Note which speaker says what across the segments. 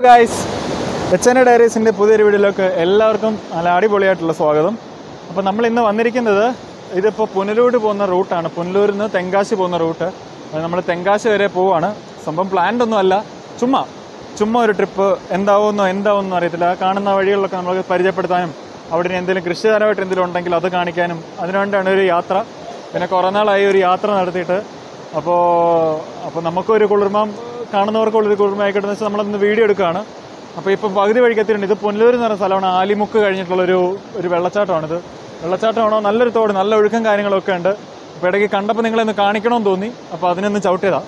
Speaker 1: guys H N A ഡയറീസിൻ്റെ പുതിയൊരു വീഡിയോയിലേക്ക് എല്ലാവർക്കും നല്ല അടിപൊളിയായിട്ടുള്ള സ്വാഗതം അപ്പോൾ നമ്മൾ ഇന്ന് വന്നിരിക്കുന്നത് ഇതിപ്പോൾ പുനലൂർ പോകുന്ന റൂട്ടാണ് പുനലൂരിൽ നിന്ന് തെങ്കാശി പോകുന്ന റൂട്ട് നമ്മൾ തെങ്കാശി വരെ പോവാണ് സംഭവം പ്ലാൻഡ് ഒന്നും അല്ല ചുമ്മാ ചുമ്മാ ഒരു ട്രിപ്പ് എന്താവുമെന്നോ എന്താവുമെന്നോ അറിയത്തില്ല ആ കാണുന്ന വഴികളിലൊക്കെ നമുക്ക് പരിചയപ്പെടുത്താനും അവിടെ ഇനി എന്തെങ്കിലും കൃഷിതരമായിട്ട് എന്തെങ്കിലും ഉണ്ടെങ്കിൽ അത് കാണിക്കാനും അതിനുവേണ്ടിയാണ് ഒരു യാത്ര പിന്നെ കുറേ നാളായി ഒരു യാത്ര നടത്തിയിട്ട് അപ്പോൾ അപ്പോൾ നമുക്കൊരു കുളിർമ കാണുന്നവർക്കുള്ളൊരു കുളിർമ ആയിക്കോട്ടെ വെച്ചാൽ നമ്മളൊന്ന് വീഡിയോ എടുക്കുകയാണ് അപ്പോൾ ഇപ്പോൾ പകുതി വഴിക്ക് എത്തിയിട്ടുണ്ട് ഇത് പുനലൂർ എന്ന് പറയുന്ന സ്ഥലമാണ് ആലിമുക്ക് കഴിഞ്ഞിട്ടുള്ളൊരു ഒരു വെള്ളച്ചാട്ടമാണിത് വെള്ളച്ചാട്ടമാണോ നല്ലൊരു തോട് നല്ല ഒഴുക്കും കാര്യങ്ങളൊക്കെ ഉണ്ട് അപ്പോൾ ഇടയ്ക്ക് കണ്ടപ്പോൾ നിങ്ങളൊന്ന് കാണിക്കണമെന്ന് തോന്നി അപ്പോൾ അതിനൊന്ന് ചവിട്ടിയതാണ്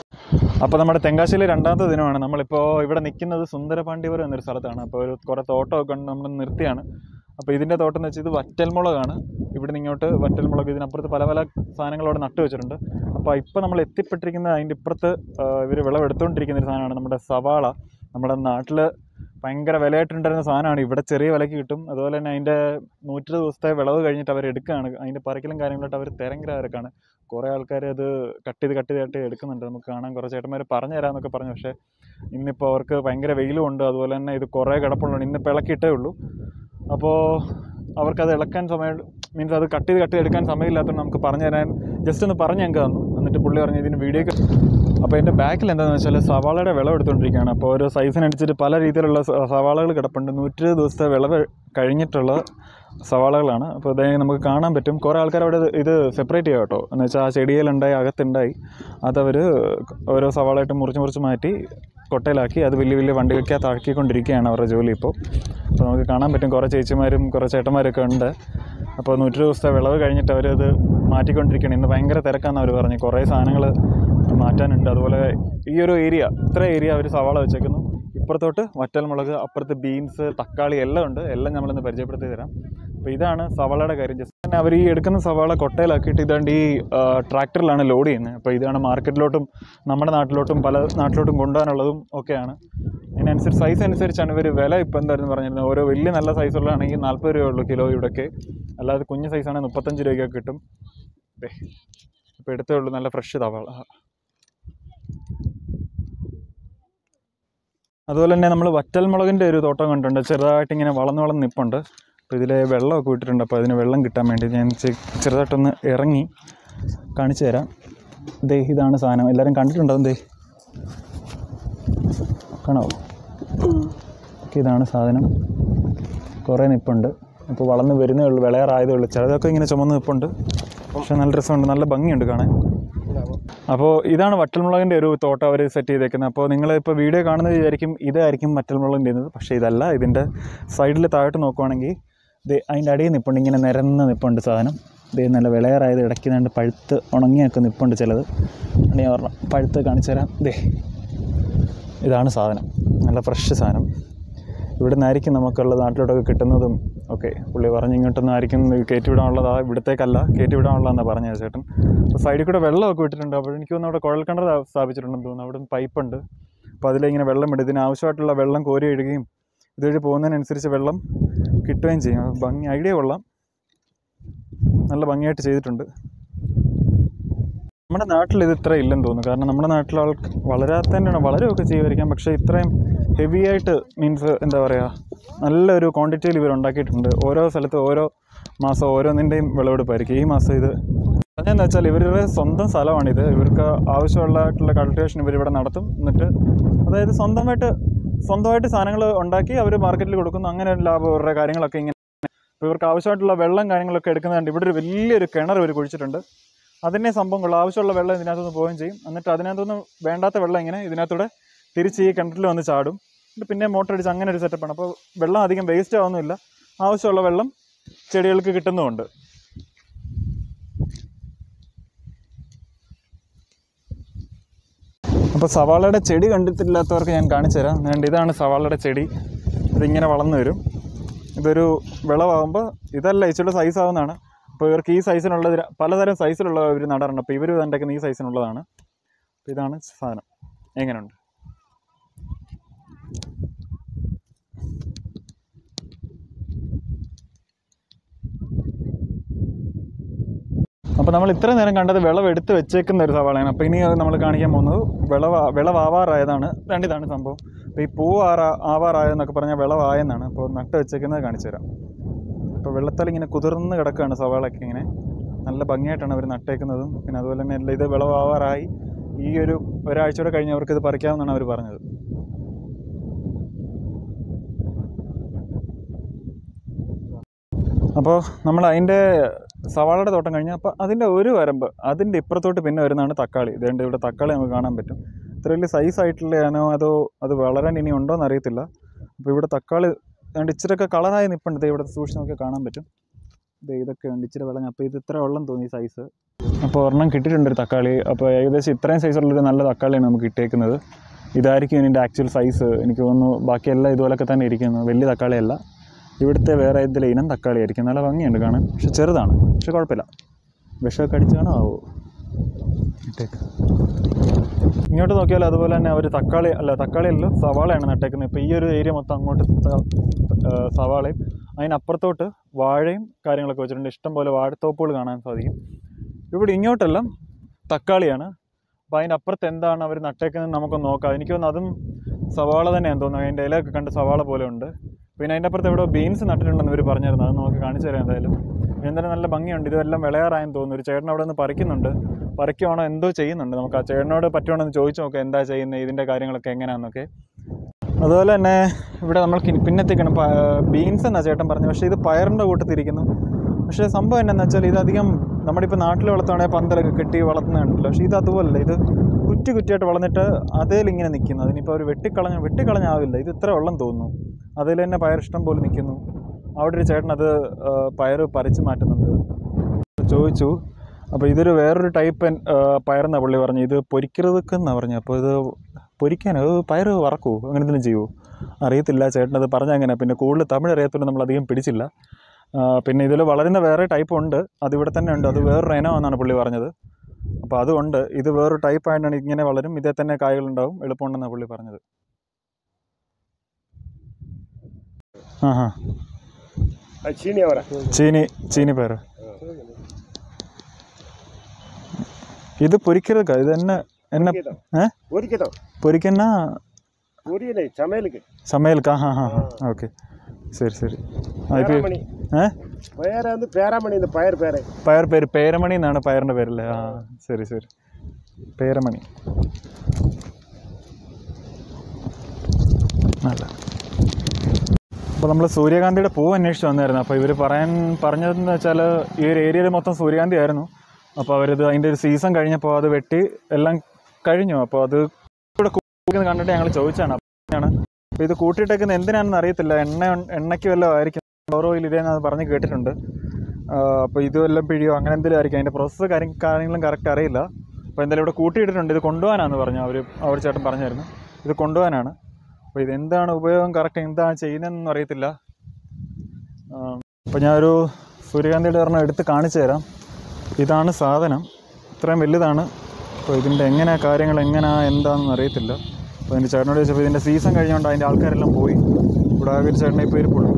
Speaker 1: അപ്പോൾ നമ്മുടെ തെങ്കാശിയിലെ രണ്ടാമത്തെ ദിനമാണ് നമ്മളിപ്പോൾ ഇവിടെ നിൽക്കുന്നത് സുന്ദരപാണ്ഡ്യപുരം എന്നൊരു സ്ഥലത്താണ് അപ്പോൾ ഒരു കുറേ തോട്ടമൊക്കെ ഉണ്ട് നമ്മൾ നിർത്തിയാണ് അപ്പോൾ ഇതിൻ്റെ തോട്ടം എന്ന് വെച്ചാൽ ഇത് വറ്റൽമുളകാണ് ഇവിടെ നിന്ന് ഇങ്ങോട്ട് വറ്റൽമുളക് ഇതിനപ്പുറത്ത് പല പല സാധനങ്ങൾ അവിടെ നട്ടു വെച്ചിട്ടുണ്ട് അപ്പോൾ ഇപ്പോൾ നമ്മൾ എത്തിപ്പെട്ടിരിക്കുന്ന അതിൻ്റെ ഇപ്പുറത്ത് ഇവർ വിളവെടുത്തുകൊണ്ടിരിക്കുന്ന ഒരു സാധനമാണ് നമ്മുടെ സവാള നമ്മുടെ നാട്ടിൽ ഭയങ്കര വിലയായിട്ടുണ്ടായിരുന്ന സാധനമാണ് ഇവിടെ ചെറിയ വിലയ്ക്ക് കിട്ടും അതുപോലെ തന്നെ അതിൻ്റെ നൂറ്റി ദിവസത്തെ വിളവ് കഴിഞ്ഞിട്ട് അവർ എടുക്കുകയാണ് അതിൻ്റെ പറിക്കലും കാര്യങ്ങളായിട്ട് അവർ തിരങ്കരാരക്കാണ് കുറേ ആൾക്കാർ അത് കട്ട് ചെയ്ത് കട്ട് ചെയ്തിട്ട് എടുക്കുന്നുണ്ട് നമുക്ക് കാണാൻ കുറേ ചേട്ടന്മാർ പറഞ്ഞു തരാമെന്നൊക്കെ പറഞ്ഞു പക്ഷേ ഇന്നിപ്പോൾ അവർക്ക് ഭയങ്കര വെയിലും ഉണ്ട് അതുപോലെ തന്നെ ഇത് കുറേ കിടപ്പുള്ളതാണ് ഇന്നിപ്പോൾ ഇളക്കിയിട്ടേ ഉള്ളൂ അപ്പോൾ അവർക്കത് ഇളക്കാൻ സമയം മീൻസ് അത് കട്ട് ചെയ്ത് കട്ട് ചെയ്ത് എടുക്കാൻ സമയമില്ലാത്തതുകൊണ്ട് നമുക്ക് പറഞ്ഞു തരാൻ ജസ്റ്റ് ഒന്ന് പറഞ്ഞ് ഞങ്ങൾക്ക് തന്നു എന്നിട്ട് പുള്ളി പറഞ്ഞു ഇതിന് വീഡിയോക്ക് അപ്പോൾ എൻ്റെ ബാക്കിൽ എന്താണെന്ന് വെച്ചാൽ സവാളയുടെ വിളവ് എടുത്തുകൊണ്ടിരിക്കുകയാണ് അപ്പോൾ ഓരോ സൈസിനനുസരിച്ച് പല രീതിയിലുള്ള സ- സവാളകൾ കിടപ്പുണ്ട് നൂറ്റി ദിവസത്തെ വിളവ് കഴിഞ്ഞിട്ടുള്ള സവാളകളാണ് അപ്പോൾ അതായത് നമുക്ക് കാണാൻ പറ്റും കുറേ ആൾക്കാർ അവിടെ ഇത് ഇത് സെപ്പറേറ്റ് ചെയ്യാം കേട്ടോ എന്ന് വെച്ചാൽ ആ ചെടിയിലുണ്ടായി അകത്തുണ്ടായി അതവർ ഓരോ സവാളയായിട്ട് മുറിച്ച് മുറിച്ച് മാറ്റി കൊട്ടയിലാക്കി അത് വലിയ വലിയ വണ്ടികൾക്കകത്ത് ആക്കിക്കൊണ്ടിരിക്കുകയാണ് അവരുടെ ജോലി ഇപ്പോൾ അപ്പോൾ നമുക്ക് കാണാൻ പറ്റും കുറേ ചേച്ചിമാരും കുറേ ചേട്ടന്മാരൊക്കെ ഉണ്ട് അപ്പോൾ നൂറ്റി ദിവസത്തെ വിളവ് കഴിഞ്ഞിട്ട് അവരത് മാറ്റിക്കൊണ്ടിരിക്കുകയാണ് ഇന്ന് ഭയങ്കര തിരക്കാണെന്ന് അവർ പറഞ്ഞു കുറേ സാധനങ്ങൾ മാറ്റാനുണ്ട് അതുപോലെ ഈ ഒരു ഏരിയ ഇത്ര ഏരിയ അവർ സവാള വെച്ചേക്കുന്നു ഇപ്പുറത്തോട്ട് വറ്റൽമുളക് അപ്പുറത്ത് ബീൻസ് തക്കാളി എല്ലാം ഉണ്ട് എല്ലാം നമ്മളിന്ന് പരിചയപ്പെടുത്തി തരാം അപ്പോൾ ഇതാണ് സവാളയുടെ കാര്യം ജസ്റ്റ് തന്നെ അവർ ഈ എടുക്കുന്ന സവാള കൊട്ടയിലാക്കിയിട്ട് ഇതാണ്ട് ഈ ആ, ട്രാക്ടറിലാണ് ലോഡ് ചെയ്യുന്നത് അപ്പോൾ ഇതാണ് മാർക്കറ്റിലോട്ടും നമ്മുടെ നാട്ടിലോട്ടും പല നാട്ടിലോട്ടും കൊണ്ടുപോകാനുള്ളതും ഒക്കെയാണ് അതിനനുസരിച്ച് സൈസ് അനുസരിച്ചാണ് ഇവർ വില ഇപ്പോൾ എന്തായിരുന്നു പറഞ്ഞിരുന്നത് ഓരോ വലിയ നല്ല സൈസുള്ളതാണെങ്കിൽ നാൽപ്പത് രൂപയുള്ളൂ കിലോ ഇവിടെയൊക്കെ അല്ലാതെ കുഞ്ഞ് സൈസാണെങ്കിൽ മുപ്പത്തഞ്ച് രൂപയ്ക്കൊക്കെ കിട്ടും ദേ, ഇപ്പോൾ എടുത്തേ ഉള്ളൂ നല്ല ഫ്രഷ് സവാള അതുപോലെ തന്നെ നമ്മൾ വറ്റൽമുളകിൻ്റെ ഒരു തോട്ടം കണ്ടിട്ടുണ്ട് ചെറുതായിട്ട് ഇങ്ങനെ വളർന്ന് വളർന്ന് നിൽപ്പുണ്ട് അപ്പോൾ ഇതിൽ വെള്ളമൊക്കെ വിട്ടിട്ടുണ്ട് അപ്പോൾ അതിന് വെള്ളം കിട്ടാൻ വേണ്ടി ഞാൻ ചെ- ചെറുതായിട്ടൊന്ന് ഇറങ്ങി കാണിച്ചു തരാം ദേ ഇതാണ് സാധനം എല്ലാവരും കണ്ടിട്ടുണ്ടാവും ദേ കാണാവോ ഓക്കെ ഇതാണ് സാധനം കുറേ നിൽപ്പുണ്ട് അപ്പോൾ വളർന്ന് വരുന്നേ ഉള്ളൂ വിളയാറായതേ ഉള്ളൂ ചിലതൊക്കെ ഇങ്ങനെ ചുമന്ന് നിൽപ്പുണ്ട് പക്ഷേ നല്ല രസമുണ്ട് നല്ല ഭംഗിയുണ്ട് കാണാൻ അപ്പോൾ ഇതാണ് വറ്റൽമുളകിൻ്റെ ഒരു തോട്ടം അവർ സെറ്റ് ചെയ്തേക്കുന്നത് അപ്പോൾ നിങ്ങൾ ഇപ്പോൾ വീഡിയോ കാണുന്നത് വിചാരിക്കും ഇതായിരിക്കും വറ്റൽമുളകിൻ്റെ ഇത് പക്ഷേ ഇതല്ല ഇതിൻ്റെ സൈഡിൽ താഴോട്ട് നോക്കുവാണെങ്കിൽ ഇത് അതിൻ്റെ അടിയിൽ നിൽപ്പുണ്ട് ഇങ്ങനെ നിരന്ന് നിൽപ്പുണ്ട് സാധനം ഇത് നല്ല വിളയാറായത് ഇടയ്ക്ക് രണ്ട് പഴുത്ത് ഉണങ്ങിയൊക്കെ നിൽപ്പുണ്ട് ചിലത് അത് ഞാൻ പറഞ്ഞ പഴുത്ത് കാണിച്ചു തരാം ദേ ഇതാണ് സാധനം നല്ല ഫ്രഷ് സാധനം ഇവിടെ നിന്നായിരിക്കും നമുക്കുള്ള നാട്ടിലോട്ടൊക്കെ കിട്ടുന്നതും ഓക്കെ പുള്ളി പറഞ്ഞ് ഇങ്ങോട്ടൊന്നും ആയിരിക്കും കയറ്റി വിടാനുള്ളതാ ഇവിടത്തേക്കല്ല കയറ്റി വിടാനുള്ളതെന്നാണ് പറഞ്ഞത് ചേട്ടൻ അപ്പോൾ സൈഡിൽ കൂടെ വെള്ളമൊക്കെ വിട്ടിട്ടുണ്ട് അപ്പോൾ എനിക്ക് തോന്നുന്നു അവിടെ കുഴൽ കിണർ സ്ഥാ- സ്ഥാപിച്ചിട്ടുണ്ടെന്ന് തോന്നുന്നു അവിടെ പൈപ്പുണ്ട് അപ്പോൾ അതിലിങ്ങനെ വെള്ളം വിടും ഇതിന് ആവശ്യമായിട്ടുള്ള വെള്ളം കോരി ഇടുകയും ഇതുവഴി പോകുന്നതിനനുസരിച്ച് വെള്ളം കിട്ടുകയും ചെയ്യും അപ്പോൾ ഭംഗി ഐഡിയ കൊള്ളാം നല്ല ഭംഗിയായിട്ട് ചെയ്തിട്ടുണ്ട് നമ്മുടെ നാട്ടിൽ ഇത് ഇത്ര ഇല്ലെന്ന് തോന്നുന്നു കാരണം നമ്മുടെ നാട്ടിലെ ആൾക്ക് വളരാത്തതിൻ്റെയാണ് വളരെയൊക്കെ ചെയ്യുമായിരിക്കാം പക്ഷേ ഇത്രയും ഹെവി ആയിട്ട് മീൻസ് എന്താ പറയുക നല്ലൊരു ക്വാണ്ടിറ്റിയിൽ ഇവർ ഉണ്ടാക്കിയിട്ടുണ്ട് ഓരോ സ്ഥലത്ത് ഓരോ മാസം ഓരോന്നിൻ്റെയും വിളവെടുപ്പായിരിക്കും ഈ മാസം ഇത് പറഞ്ഞതെന്ന് വെച്ചാൽ ഇവരുടെ സ്വന്തം സ്ഥലമാണിത് ഇവർക്ക് ആവശ്യമുള്ളതായിട്ടുള്ള കൾട്ടിവേഷൻ ഇവരിവിടെ നടത്തും എന്നിട്ട് അതായത് സ്വന്തമായിട്ട് സ്വന്തമായിട്ട് സാധനങ്ങൾ ഉണ്ടാക്കി അവർ മാർക്കറ്റിൽ കൊടുക്കുന്നു അങ്ങനെ ഒരു ലാഭം ഇവരുടെ കാര്യങ്ങളൊക്കെ ഇങ്ങനെ ഇപ്പോൾ ഇവർക്ക് ആവശ്യമായിട്ടുള്ള വെള്ളം കാര്യങ്ങളൊക്കെ എടുക്കുന്നതുകൊണ്ട് ഇവിടെ ഒരു വലിയൊരു കിണർ ഇവർ കുഴിച്ചിട്ടുണ്ട് അതിനെ സംഭവം കൊള്ളാം ആവശ്യമുള്ള വെള്ളം ഇതിനകത്തുനിന്ന് പോവുകയും ചെയ്യും എന്നിട്ട് അതിനകത്തുനിന്ന് വേണ്ടാത്ത വെള്ളം ഇങ്ങനെ ഇതിനകത്തൂടെ തിരിച്ച് ഈ കിണറ്റിൽ വന്ന് ചാടും എന്നിട്ട് പിന്നെ മോട്ടർ അടിച്ച് അങ്ങനെ ഒരു സെറ്റപ്പാണ് അപ്പോൾ വെള്ളം അധികം വേസ്റ്റ് ആവുന്നില്ല ആവശ്യമുള്ള വെള്ളം ചെടികൾക്ക് കിട്ടുന്നുമുണ്ട് അപ്പോൾ സവാളയുടെ ചെടി കണ്ടിട്ടില്ലാത്തവർക്ക് ഞാൻ കാണിച്ചു തരാം അതുകൊണ്ട് ഇതാണ് സവാളയുടെ ചെടി ഇതിങ്ങനെ വളർന്നു വരും ഇതൊരു വിളവാകുമ്പോൾ ഇതല്ല ഇച്ചിരി സൈസ് ആവുന്നതാണ് അപ്പോൾ ഇവർക്ക് ഈ സൈസിനുള്ളത് ര- പലതരം സൈസിലുള്ള ഇവർ നടാറുണ്ട് അപ്പോൾ ഇവർ ഉണ്ടാക്കുന്ന ഈ സൈസിനുള്ളതാണ് അപ്പോൾ ഇതാണ് സാധനം എങ്ങനെയുണ്ട് അപ്പോൾ അപ്പോൾ നമ്മൾ ഇത്ര നേരം കണ്ടത് വിളവ് എടുത്ത് വെച്ചേക്കുന്ന ഒരു സവാളയാണ് അപ്പോൾ ഇനി അത് നമ്മൾ കാണിക്കാൻ പോകുന്നത് വിളവ് വിളവാവാറായതാണ് രണ്ടിതാണ് സംഭവം അപ്പോൾ ഈ പൂ ആറാ ആവാറായെന്നൊക്കെ പറഞ്ഞാൽ വിളവായെന്നാണ് അപ്പോൾ നട്ട് വെച്ചേക്കുന്നത് കാണിച്ചു തരാം അപ്പോൾ വെള്ളത്തിൽ ഇങ്ങനെ കുതിർന്ന് കിടക്കുകയാണ് സവാളയൊക്കെ ഇങ്ങനെ നല്ല ഭംഗിയായിട്ടാണ് അവർ നട്ടേക്കുന്നതും പിന്നെ അതുപോലെ തന്നെ എല്ലാം ഇത് വിളവാവാറായി ഈ ഒരു ഒരാഴ്ചയോടെ കഴിഞ്ഞ് അവർക്ക് ഇത് പറിക്കാമെന്നാണ് അവർ പറഞ്ഞത് അപ്പോൾ നമ്മൾ അതിൻ്റെ സവാളയുടെ തോട്ടം കഴിഞ്ഞാൽ അപ്പോൾ അതിൻ്റെ ഒരു വരമ്പ് അതിൻ്റെ ഇപ്പുറത്തോട്ട് പിന്നെ വരുന്നതാണ് തക്കാളി ഇതേണ്ട ഇവിടെ തക്കാളി നമുക്ക് കാണാൻ പറ്റും ഇത്ര വലിയ സൈസ് ആയിട്ടുള്ളതാണോ അതോ അത് വളരാൻ ഇനി ഉണ്ടോ എന്ന് അറിയത്തില്ല അപ്പോൾ ഇവിടെ തക്കാളി അതുകൊണ്ട് ഇച്ചിരിയൊക്കെ കളറായി നിൽപ്പുണ്ട് ദേ ഇവിടെ സൂക്ഷിച്ച് നോക്കിയാൽ കാണാൻ പറ്റും ദേ ഇതൊക്കെ ഉണ്ട് ഇച്ചിരി വിളഞ്ഞ അപ്പോൾ ഇത് ഇത്ര വെള്ളം തോന്നി സൈസ് അപ്പോൾ ഒരെണ്ണം കിട്ടിയിട്ടുണ്ട് ഒരു തക്കാളി അപ്പോൾ ഏകദേശം ഇത്രയും സൈസുള്ളൊരു നല്ല തക്കാളിയാണ് നമുക്ക് കിട്ടിയേക്കുന്നത് ഇതായിരിക്കും ഇതിൻ്റെ ആക്ച്വൽ സൈസ് എനിക്ക് തോന്നുന്നു ബാക്കിയെല്ലാം ഇതുപോലൊക്കെ തന്നെ ഇരിക്കുന്നു വലിയ തക്കാളിയല്ല ഇവിടുത്തെ വേറെ ഇതിലെ ഇനം തക്കാളി ആയിരിക്കും നല്ല ഭംഗിയുണ്ട് കാണാൻ പക്ഷെ ചെറുതാണ് പക്ഷെ കുഴപ്പമില്ല വിഷമൊക്കെ അടിച്ചാണോ ആവോ ഇട്ടേക്ക് ഇങ്ങോട്ട് നോക്കിയാൽ അതുപോലെ തന്നെ അവർ തക്കാളി അല്ല തക്കാളി അല്ല സവാളയാണ് നട്ടേക്കുന്നത് ഇപ്പോൾ ഈ ഒരു ഏരിയ മൊത്തം അങ്ങോട്ട് ത- ആ, സവാളയും അതിനപ്പുറത്തോട്ട് വാഴയും കാര്യങ്ങളൊക്കെ വെച്ചിട്ടുണ്ട് ഇഷ്ടം പോലെ വാഴത്തോപ്പുകൾ കാണാൻ സാധിക്കും ഇവിടെ ഇങ്ങോട്ടെല്ലാം തക്കാളിയാണ് അപ്പോൾ അതിൻ്റെ അപ്പുറത്ത് എന്താണ് അവർ നട്ടേക്കുന്നത് നമുക്കൊന്ന് നോക്കാം എനിക്ക് തോന്നുന്നു അതും സവാള തന്നെയാണെന്ന് തോന്നുന്നു അതിൻ്റെ ഇലയൊക്കെ കണ്ട് സവാള പോലെ ഉണ്ട് പിന്നെ അതിൻ്റെ അപ്പുറത്ത് എവിടെ ബീൻസ് നട്ടിട്ടുണ്ടെന്ന് ഇവർ പറഞ്ഞിരുന്നു അത് നമുക്ക് കാണിച്ചു തരാം എന്തായാലും എന്തായാലും നല്ല ഭംഗിയുണ്ട് ഇതെല്ലാം വിളയാറായെന്ന് തോന്നുന്നു ഒരു ചേട്ടൻ അവിടെ നിന്ന് പറിക്കുന്നുണ്ട് പറിക്കുവാണോ എന്തോ ചെയ്യുന്നുണ്ട് നമുക്ക് ആ ചേട്ടനോട് പറ്റുവാണെന്ന് ചോദിച്ചു നോക്കാം എന്താ ചെയ്യുന്നത് ഇതിൻ്റെ കാര്യങ്ങളൊക്കെ എങ്ങനെയാണെന്നൊക്കെ അതുപോലെ തന്നെ ഇവിടെ നമ്മൾ കി- പിന്നത്തേക്കാണ് ബീൻസ് എന്നാ ചേട്ടൻ പറഞ്ഞു പക്ഷേ ഇത് പയറിൻ്റെ കൂട്ടത്തിരിക്കുന്നു പക്ഷേ സംഭവം എന്നാന്ന് വെച്ചാൽ ഇതധികം നമ്മുടെ ഇപ്പോൾ നാട്ടിൽ വളർത്തുവാണെങ്കിൽ പന്തലൊക്കെ കെട്ടി വളർത്തുന്നുണ്ടല്ലോ പക്ഷേ ഇത് അതുപോലല്ല ഇത് കുറ്റി കുറ്റിയായിട്ട് വളർന്നിട്ട് അതേലിങ്ങനെ നിൽക്കുന്നു അതിനിപ്പോൾ ഒരു വെട്ടിക്കളഞ്ഞ വെട്ടിക്കളഞ്ഞാവില്ല ഇത് ഇത്ര വെള്ളം തോന്നുന്നു അതിൽ തന്നെ പയർ ഇഷ്ടം പോലെ നിൽക്കുന്നു അവിടെ ഒരു ചേട്ടൻ അത് ആ, പയർ പറിച്ച് മാറ്റുന്നുണ്ട് ചോദിച്ചു അപ്പോൾ ഇതൊരു വേറൊരു ടൈപ്പ് പയറെന്നാണ് പുള്ളി പറഞ്ഞു ഇത് പൊരിക്കരുതെന്നാണ് പറഞ്ഞു അപ്പോൾ ഇത് പൊരിക്കാനോ അത് പയർ വറക്കുമോ അങ്ങനെ എന്തെങ്കിലും ചെയ്യുമോ അറിയത്തില്ല ചേട്ടനത് പറഞ്ഞ അങ്ങനെ പിന്നെ കൂടുതൽ തമിഴ് അറിയാത്തതുകൊണ്ട് നമ്മൾ അധികം പിടിച്ചില്ല ആ, പിന്നെ ഇതിൽ വളരുന്ന വേറെ ടൈപ്പ് ഉണ്ട് അതിവിടെ തന്നെ ഉണ്ട് അത് വേറൊരു ഇനമാണെന്നാണ് പുള്ളി പറഞ്ഞത് അപ്പോൾ അതുകൊണ്ട് ഇത് വേറൊരു ടൈപ്പ് ആയിട്ടാണ് ഇങ്ങനെ വളരും ഇതേ തന്നെ കായകളുണ്ടാവും എളുപ്പമുണ്ടെന്നാണ് പുള്ളി പറഞ്ഞത് ആ ഹാ
Speaker 2: ಅದು ಚೀನಿ ಅವರ
Speaker 1: ചീനി ചീനി പയർ ഇത് പൊരിക്കരുത് ഇത് എന്നെ എന്നെ ഏ
Speaker 2: ಊರಿಕೆದವು
Speaker 1: പൊരിക്കുന്ന
Speaker 2: ಊರಿನೇ ಚಮೇಲಿಗೆ
Speaker 1: സമയൽക്കാ ഹാ ഹാ ഹാ ഓക്കെ ശരി ശരി ആ ഇപ്പോൾ
Speaker 2: பேராமணி
Speaker 1: ഏ
Speaker 2: பயிர் வந்து பேராமணி இந்த பயிர் பேரை
Speaker 1: പയർ പേര് പേരമണി എന്നാണ് പയറിൻ്റെ പേരല്ലേ ആ ശരി ശരി പേരമണി നല്ല അപ്പോൾ നമ്മൾ സൂര്യകാന്തിയുടെ പൂവ് അന്വേഷിച്ച് വന്നായിരുന്നു അപ്പോൾ ഇവർ പറയാൻ പറഞ്ഞതെന്ന് വെച്ചാൽ ഈ ഒരു ഏരിയയിൽ മൊത്തം സൂര്യകാന്തി ആയിരുന്നു അപ്പോൾ അവരത് അതിൻ്റെ ഒരു സീസൺ കഴിഞ്ഞപ്പോൾ അത് വെട്ടി എല്ലാം കഴിഞ്ഞു അപ്പോൾ അത് ഇവിടെ കൂട്ടുന്നത് കണ്ടിട്ട് ഞങ്ങൾ ചോദിച്ചാണ് ആണ് അപ്പോൾ ഇത് കൂട്ടിയിട്ടേക്കുന്നത് എന്തിനാണെന്ന് അറിയത്തില്ല എണ്ണ എണ്ണയ്ക്ക് വല്ലതും ആയിരിക്കും ഓരോ ഇതേന്ന് അത് പറഞ്ഞ് കേട്ടിട്ടുണ്ട് അപ്പോൾ ഇത് വല്ലതും പിഴിയോ അങ്ങനെ എന്തെങ്കിലും ആയിരിക്കും അതിൻ്റെ പ്രോസസ്സ് കാര്യം കാര്യങ്ങളും കറക്റ്റ് അറിയില്ല അപ്പോൾ എന്തായാലും ഇവിടെ കൂട്ടിയിട്ടിട്ടുണ്ട് ഇത് കൊണ്ടുപോകാനാണെന്ന് പറഞ്ഞു അവർ അവർ ചേട്ടൻ പറഞ്ഞായിരുന്നു ഇത് കൊണ്ടുപോകാനാണ് അപ്പോൾ ഇതെന്താണ് ഉപയോഗം കറക്റ്റ് എന്താണ് ചെയ്യുന്നതെന്നൊന്നും അറിയത്തില്ല അപ്പോൾ ഞാനൊരു സൂര്യകാന്തിയുടെ ഒരെണ്ണം എടുത്ത് കാണിച്ചു തരാം ഇതാണ് സാധനം ഇത്രയും വലുതാണ് അപ്പോൾ ഇതിൻ്റെ എങ്ങനെ കാര്യങ്ങൾ എങ്ങനെ എന്താണെന്ന് അറിയത്തില്ല അപ്പോൾ എൻ്റെ ചേട്ടനോട് ചോദിച്ചപ്പോൾ ഇതിൻ്റെ സീസൺ കഴിഞ്ഞുകൊണ്ട് അതിൻ്റെ ആൾക്കാരെല്ലാം പോയി ഇവിടെ ആകെ ഒരു ചേട്ടനെ ഇപ്പോൾ ഇരിപ്പുള്ളൂ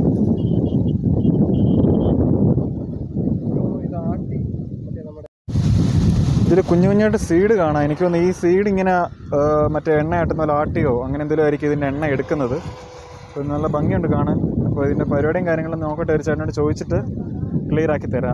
Speaker 1: ഇതിൽ കുഞ്ഞു കുഞ്ഞായിട്ട് സീഡ് കാണാം എനിക്ക് തോന്നുന്നു ഈ സീഡ് ഇങ്ങനെ ആ, മറ്റേ എണ്ണ ആട്ടുന്ന പോലെ ആട്ടിയോ അങ്ങനെ എന്തെങ്കിലും ആയിരിക്കും ഇതിൻ്റെ എണ്ണ എടുക്കുന്നത് അപ്പോൾ ഇത് നല്ല ഭംഗിയുണ്ട് കാണാൻ അപ്പോൾ ഇതിൻ്റെ പരിപാടിയും കാര്യങ്ങളും നോക്കട്ടെ ഒരു ചേട്ടനോട് ചോദിച്ചിട്ട് ക്ലിയർ ആക്കി തരാം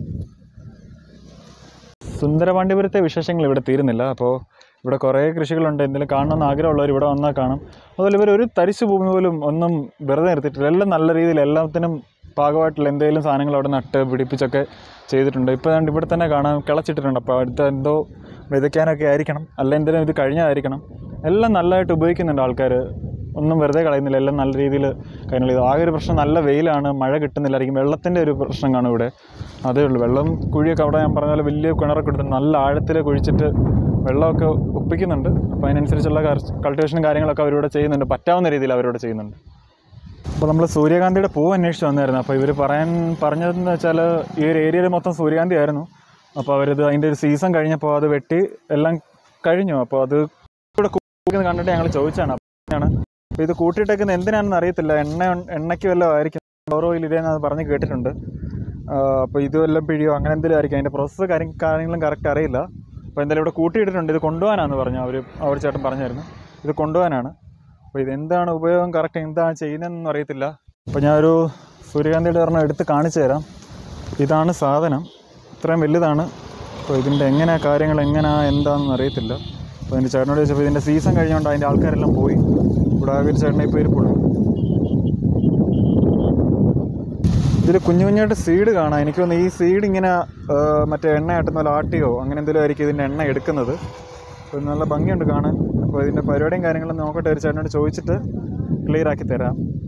Speaker 1: സുന്ദരപാണ്ഡിപുരത്തെ വിശേഷങ്ങൾ ഇവിടെ തീരുന്നില്ല അപ്പോൾ ഇവിടെ കുറേ കൃഷികളുണ്ട് എന്തെങ്കിലും കാണണമെന്ന് ആഗ്രഹമുള്ളവർ ഇവിടെ വന്നാൽ കാണും അതുപോലെ ഇവർ ഒരു തരിശു ഭൂമി പോലും ഒന്നും വെറുതെ നിർത്തിയിട്ടില്ല എല്ലാം നല്ല രീതിയിൽ എല്ലാത്തിനും പാകമായിട്ടുള്ള എന്തെങ്കിലും സാധനങ്ങൾ അവിടെ നട്ട് പിടിപ്പിച്ചൊക്കെ ചെയ്തിട്ടുണ്ട് ഇപ്പോൾ ദാണ്ട് ഇവിടെ തന്നെ കാണാൻ കിളച്ചിട്ടിട്ടുണ്ട് അപ്പോൾ അടുത്ത എന്തോ വിതയ്ക്കാനൊക്കെ ആയിരിക്കണം അല്ല എന്തെങ്കിലും ഇത് കഴിഞ്ഞായിരിക്കണം എല്ലാം നല്ലതായിട്ട് ഉപയോഗിക്കുന്നുണ്ട് ആൾക്കാർ ഒന്നും വെറുതെ കളയുന്നില്ല എല്ലാം നല്ല രീതിയിൽ കാര്യങ്ങൾ ഇത് ആകെ ഒരു പ്രശ്നം നല്ല വെയിലാണ് മഴ കിട്ടുന്നില്ലായിരിക്കും വെള്ളത്തിൻ്റെ ഒരു പ്രശ്നം കാണും ഇവിടെ അതേ ഉള്ളൂ വെള്ളം കുഴിയൊക്കെ അവിടെ ഞാൻ പറഞ്ഞ പോലെ വലിയ കിണറൊക്കെ എടുത്തിട്ട് നല്ല ആഴത്തിൽ കുഴിച്ചിട്ട് വെള്ളമൊക്കെ ഒപ്പിക്കുന്നുണ്ട് അപ്പോൾ അതിനനുസരിച്ചുള്ള കൾട്ടിവേഷനും കാര്യങ്ങളൊക്കെ അവരിവിടെ ചെയ്യുന്നുണ്ട് പറ്റാവുന്ന രീതിയിൽ അവരിവിടെ ചെയ്യുന്നുണ്ട് അപ്പോൾ നമ്മൾ സൂര്യകാന്തിയുടെ പൂവ് അന്വേഷിച്ച് വന്നായിരുന്നു അപ്പോൾ ഇവർ പറയാൻ പറഞ്ഞതെന്ന് വെച്ചാൽ ഈ ഒരു ഏരിയയിൽ മൊത്തം സൂര്യകാന്തി ആയിരുന്നു അപ്പോൾ അവരത് അതിൻ്റെ ഒരു സീസൺ കഴിഞ്ഞപ്പോൾ അത് വെട്ടി എല്ലാം കഴിഞ്ഞു അപ്പോൾ അത് ഇവിടെ കൂട്ടുന്നത് കണ്ടിട്ട് ഞങ്ങൾ ചോദിച്ചാണ് ആണ് അപ്പോൾ ഇത് കൂട്ടിയിട്ടേക്കുന്നത് എന്തിനാണെന്ന് അറിയത്തില്ല എണ്ണ എണ്ണയ്ക്ക് വല്ലതും ആയിരിക്കും ഓരോ ഇതേന്ന് അത് പറഞ്ഞ് കേട്ടിട്ടുണ്ട് അപ്പോൾ ഇത് വല്ലതും പിഴിയോ അങ്ങനെ എന്തെങ്കിലും ആയിരിക്കും അതിൻ്റെ പ്രോസസ്സ് കാര്യം കാര്യങ്ങളും കറക്റ്റ് അറിയില്ല അപ്പോൾ എന്തായാലും ഇവിടെ കൂട്ടിയിട്ടിട്ടുണ്ട് ഇത് കൊണ്ടുപോകാനാണെന്ന് പറഞ്ഞു അവർ അവർ ചേട്ടൻ പറഞ്ഞായിരുന്നു ഇത് കൊണ്ടുപോകാനാണ് അപ്പോൾ ഇതെന്താണ് ഉപയോഗം കറക്റ്റ് എന്താണ് ചെയ്യുന്നതെന്നൊന്നും അറിയത്തില്ല അപ്പോൾ ഞാനൊരു സൂര്യകാന്തിയുടെ ഒരെണ്ണം എടുത്ത് കാണിച്ചു തരാം ഇതാണ് സാധനം ഇത്രയും വലുതാണ് അപ്പോൾ ഇതിൻ്റെ എങ്ങനെ കാര്യങ്ങൾ എങ്ങനെയാ എന്താണെന്ന് അറിയത്തില്ല അപ്പോൾ എൻ്റെ ചേട്ടനോട് ചോദിച്ചപ്പോൾ ഇതിൻ്റെ സീസൺ കഴിഞ്ഞുകൊണ്ട് അതിൻ്റെ ആൾക്കാരെല്ലാം പോയി ഇവിടെ ആകെ ഒരു ചേട്ടനെ ഇപ്പോൾ ഇരിപ്പുള്ളൂ ഇതിൽ കുഞ്ഞു കുഞ്ഞായിട്ട് സീഡ് കാണാം എനിക്ക് തോന്നുന്നു ഈ സീഡ് ഇങ്ങനെ ആ, മറ്റേ എണ്ണ ആട്ടുന്ന പോലെ ആട്ടിയോ അങ്ങനെ എന്തെങ്കിലും ആയിരിക്കും ഇതിൻ്റെ എണ്ണ എടുക്കുന്നത് അപ്പോൾ ഇത് നല്ല ഭംഗിയുണ്ട് കാണാൻ അപ്പോൾ ഇതിൻ്റെ പരിപാടിയും കാര്യങ്ങളും നോക്കട്ടെ ഒരു ചേട്ടനോട് ചോദിച്ചിട്ട് ക്ലിയർ ആക്കി തരാം